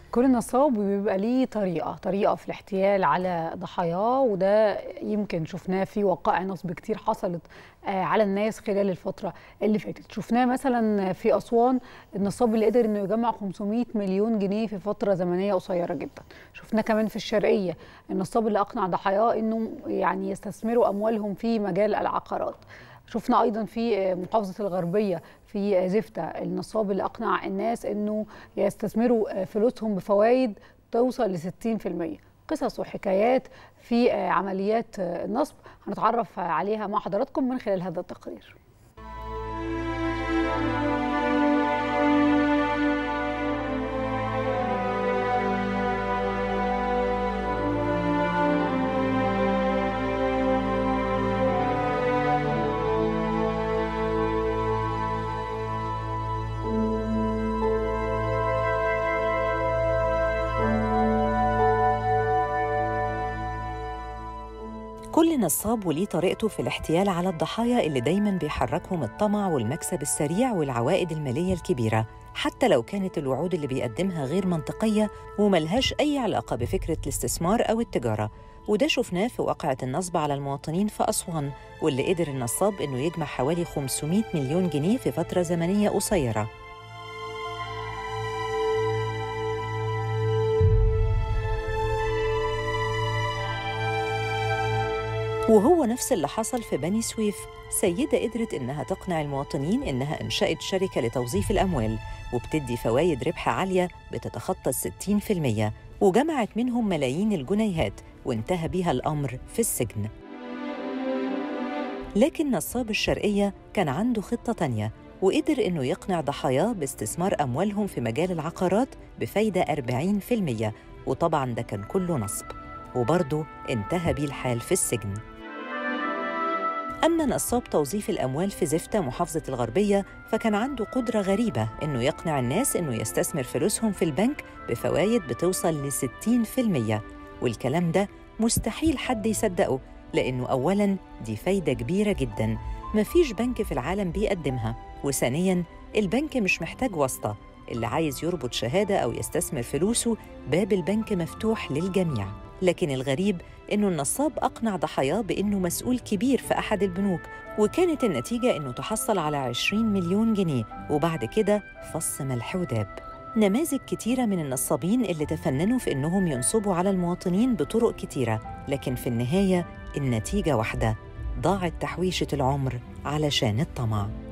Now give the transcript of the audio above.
كل نصاب بيبقى ليه طريقة طريقة في الاحتيال على ضحاياه وده يمكن شفناه في وقائع نصب كتير حصلت آه، على الناس خلال الفترة اللي فاتت شفناه مثلا في أسوان النصاب اللي قدر انه يجمع 500 مليون جنيه في فترة زمنية قصيرة جدا شفناه كمان في الشرقية النصاب اللي أقنع ضحاياه انه يعني يستثمروا أموالهم في مجال العقارات شفنا ايضا في محافظه الغربيه في زفته النصاب اللي اقنع الناس انه يستثمروا فلوسهم بفوائد توصل ل 60% قصص وحكايات في عمليات النصب هنتعرف عليها مع حضراتكم من خلال هذا التقرير كل نصاب وليه طريقته في الاحتيال على الضحايا اللي دايما بيحركهم الطمع والمكسب السريع والعوائد المالية الكبيرة حتى لو كانت الوعود اللي بيقدمها غير منطقية وملهاش أي علاقة بفكرة الاستثمار أو التجارة وده شفناه في واقعة النصب على المواطنين في أسوان واللي قدر النصاب إنه يجمع حوالي 500 مليون جنيه في فترة زمنية قصيرة وهو نفس اللي حصل في بني سويف سيدة قدرت إنها تقنع المواطنين إنها أنشأت شركة لتوظيف الأموال وبتدي فوايد ربح عالية بتتخطى الستين في المية وجمعت منهم ملايين الجنيهات وانتهى بيها الأمر في السجن لكن نصاب الشرقية كان عنده خطة تانية وقدر إنه يقنع ضحاياه باستثمار أموالهم في مجال العقارات بفايدة 40% وطبعاً ده كان كله نصب وبرضه انتهى بيه الحال في السجن أما نصاب توظيف الأموال في زفتة محافظة الغربية فكان عنده قدرة غريبة إنه يقنع الناس إنه يستثمر فلوسهم في البنك بفوايد بتوصل ل 60% والكلام ده مستحيل حد يصدقه لأنه أولاً دي فايدة كبيرة جداً مفيش بنك في العالم بيقدمها وثانياً البنك مش محتاج واسطة اللي عايز يربط شهادة أو يستثمر فلوسه باب البنك مفتوح للجميع لكن الغريب إنه النصاب أقنع ضحاياه بإنه مسؤول كبير في أحد البنوك وكانت النتيجة إنه تحصل على 20 مليون جنيه وبعد كده فص ملح وداب نماذج كتيرة من النصابين اللي تفننوا في إنهم ينصبوا على المواطنين بطرق كتيرة لكن في النهاية النتيجة واحدة ضاعت تحويشة العمر علشان الطمع